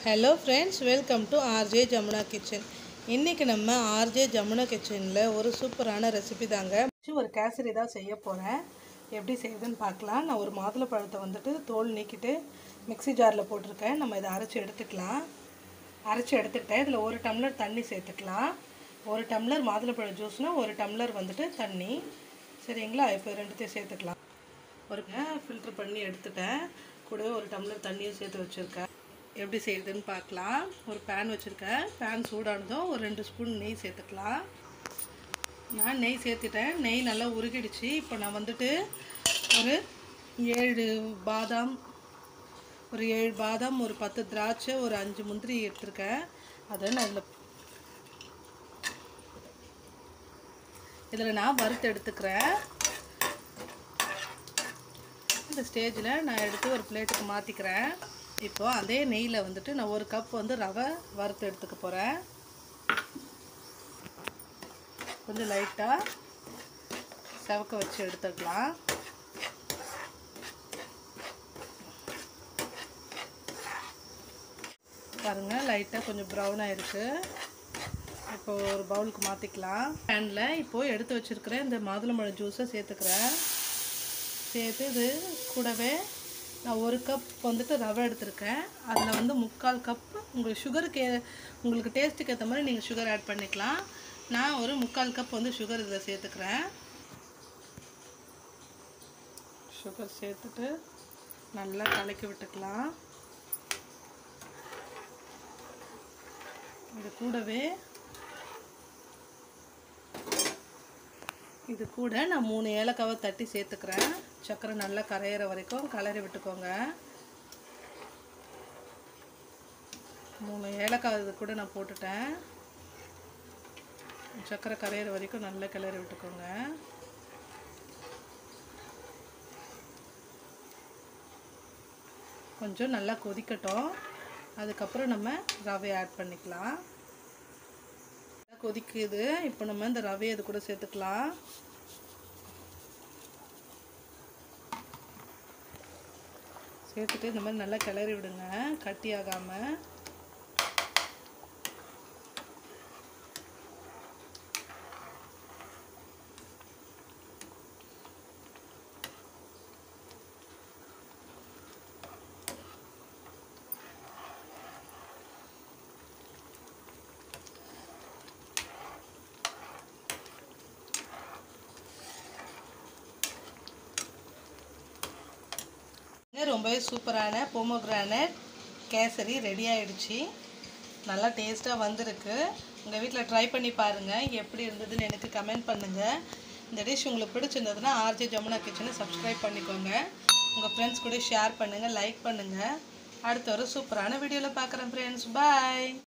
hello friends welcome to RJ Jamuna kitchen இன்றைக்கி நம்ம RJ Jamuna கிச்சனில் ஒரு சூப்பரான ரெசிபி தாங்க ஒரு கேசரி தான் செய்ய போகிறேன் எப்படி செய்யுதுன்னு பார்க்கலாம் நான் ஒரு மாதுளப்பழத்தை வந்துட்டு தோல் நீக்கிட்டு மிக்ஸி ஜாரில் போட்டிருக்கேன் நம்ம இதை அரைச்சி எடுத்துக்கலாம் அரைச்சி எடுத்துக்கிட்டேன் இதில் ஒரு டம்ளர் தண்ணி சேர்த்துக்கலாம் ஒரு டம்ளர் மாதுளப்பழ ஜூஸ்னால் ஒரு டம்ளர் வந்துட்டு தண்ணி சரிங்களா இப்போ ரெண்டுத்தையும் சேர்த்துக்கலாம் ஒரு ஃபில்ட்ரு பண்ணி எடுத்துட்டேன் கூடவே ஒரு டம்ளர் தண்ணியும் சேர்த்து வச்சுருக்கேன் எப்படி செய்யுதுன்னு பார்க்கலாம் ஒரு பேன் வச்சுருக்கேன் பேன் சூடானதும் ஒரு ரெண்டு ஸ்பூன் நெய் சேர்த்துக்கலாம் நான் நெய் சேர்த்துட்டேன் நெய் நல்லா உருகிடுச்சு இப்போ நான் வந்துட்டு ஒரு ஏழு பாதாம் ஒரு ஏழு பாதாம் ஒரு பத்து திராட்சை ஒரு அஞ்சு முந்திரி எடுத்திருக்கேன் அதை நான் இதில் இதில் நான் வறுத்து எடுத்துக்கிறேன் இந்த ஸ்டேஜில் நான் எடுத்து ஒரு பிளேட்டுக்கு மாற்றிக்கிறேன் இப்போது அதே நெய்யில் வந்துட்டு நான் ஒரு கப் வந்து ரவை வறுத்து எடுத்துக்க போகிறேன் கொஞ்சம் லைட்டாக செவக்க வச்சு எடுத்துக்கலாம் பாருங்கள் லைட்டாக கொஞ்சம் ப்ரௌனாக இருக்குது இப்போ ஒரு பவுலுக்கு மாற்றிக்கலாம் பேனில் இப்போது எடுத்து வச்சுருக்கிறேன் இந்த மாதுளம்பழம் ஜூஸை சேர்த்துக்கிறேன் சேர்த்து இது கூடவே நான் ஒரு கப் வந்துட்டு ரவை எடுத்திருக்கேன் அதில் வந்து முக்கால் கப் உங்களுக்கு சுகருக்கு உங்களுக்கு டேஸ்ட்டுக்கு ஏற்ற மாதிரி நீங்கள் சுகர் ஆட் பண்ணிக்கலாம் நான் ஒரு முக்கால் கப் வந்து சுகர் இதில் சேர்த்துக்கிறேன் சுகர் சேர்த்துட்டு நல்லா கலக்கி விட்டுக்கலாம் இது கூடவே இது கூட நான் மூணு ஏலக்காவை தட்டி சேர்த்துக்கிறேன் சர்க்கரை நல்லா கரையிற வரைக்கும் கலரி விட்டுக்கோங்க மூணு ஏலக்காய் இது கூட நான் போட்டுட்டேன் சர்க்கரை கரையிற வரைக்கும் நல்லா கிளறி விட்டுக்கோங்க கொஞ்சம் நல்லா கொதிக்கட்டும் அதுக்கப்புறம் நம்ம ரவை ஆட் பண்ணிக்கலாம் கொதிக்குது இப்போ நம்ம இந்த ரவையை இது கூட சேர்த்துக்கலாம் சேர்த்துட்டு இந்த மாதிரி நல்லா கிளறி விடுங்க கட்டி ஆகாமல் ரொம்பவே சூப்பரான போமோகிரானட் கேசரி ரெடி ஆகிடுச்சு நல்லா டேஸ்ட்டாக வந்திருக்கு உங்கள் வீட்டில் ட்ரை பண்ணி பாருங்கள் எப்படி இருந்ததுன்னு எனக்கு கமெண்ட் பண்ணுங்கள் இந்த டிஷ் உங்களுக்கு பிடிச்சிருந்ததுன்னா ஆர்ஜே ஜமுனா கிச்சனை சப்ஸ்கிரைப் பண்ணிக்கோங்க உங்கள் ஃப்ரெண்ட்ஸ் கூட ஷேர் பண்ணுங்கள் லைக் பண்ணுங்கள் அடுத்த ஒரு சூப்பரான வீடியோவில் பார்க்குறேன் ஃப்ரெண்ட்ஸ் பாய்